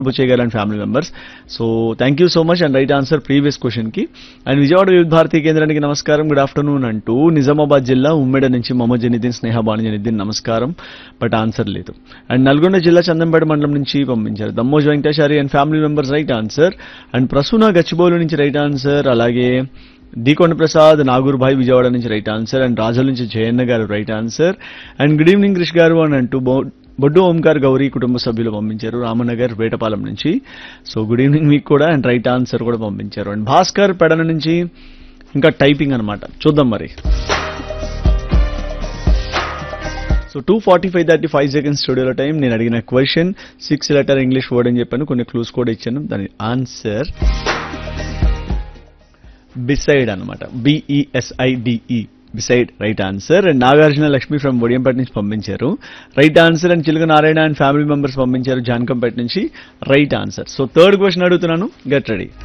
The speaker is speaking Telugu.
Buchaiah garu and family members so thank you so much and right answer previous question కి అండ్ విజయవాడ వివిధ భారతీ కేంద్రానికి నమస్కారం గుడ్ ఆఫ్టర్నూన్ అంటూ నిజామాబాద్ జిల్లా ఉమ్మెడ నుంచి మొహమ్మద్ జనిద్దీన్ స్నేహ బాణి జనిద్దీన్ నమస్కారం బట్ ఆన్సర్ లేదు అండ్ నల్గొండ జిల్లా చందంపేట మండలం నుంచి పంపించారు Dammoj Venkateshari and family members right answer and Prasuna Gachibowli నుంచి రైట్ ఆన్సర్ అలాగే దీకొండ ప్రసాద్ నాగూర్ భాయ్ విజయవాడ నుంచి రైట్ ఆన్సర్ అండ్ రాజుల నుంచి Jayanna garu right answer and good evening Krish garu అని అంటూ బో- బొడ్డు ఓంకార్ గౌరీ కుటుంబ సభ్యులు పంపించారు రామనగర్ వేటపాలెం నుంచి సో గుడ్ ఈవినింగ్ మీకు కూడా అండ్ రైట్ ఆన్సర్ కూడా పంపించారు అండ్ భాస్కర్ పెడన నుంచి ఇంకా టైపింగ్ అన్నమాట చూద్దాం మరి so two forty five thirty five seconds స్టూడియోలో టైం నేను అడిగిన question six letter English word అని చెప్పాను కొన్ని క్లూస్ కూడా ఇచ్చాను దాని ఆన్సర్ బిసైడ్ అనమాట B E S I D E beside right answer and Nagarjuna Lakshmi from Odiyampeta నుంచి పంపించారు రైట్ ఆన్సర్ అండ్ చిలుక నారాయణ అండ్ ఫ్యామిలీ మెంబర్స్ పంపించారు జాన్కంపేట నుంచి right answer so third question అడుగుతున్నాను గెట్ రెడీ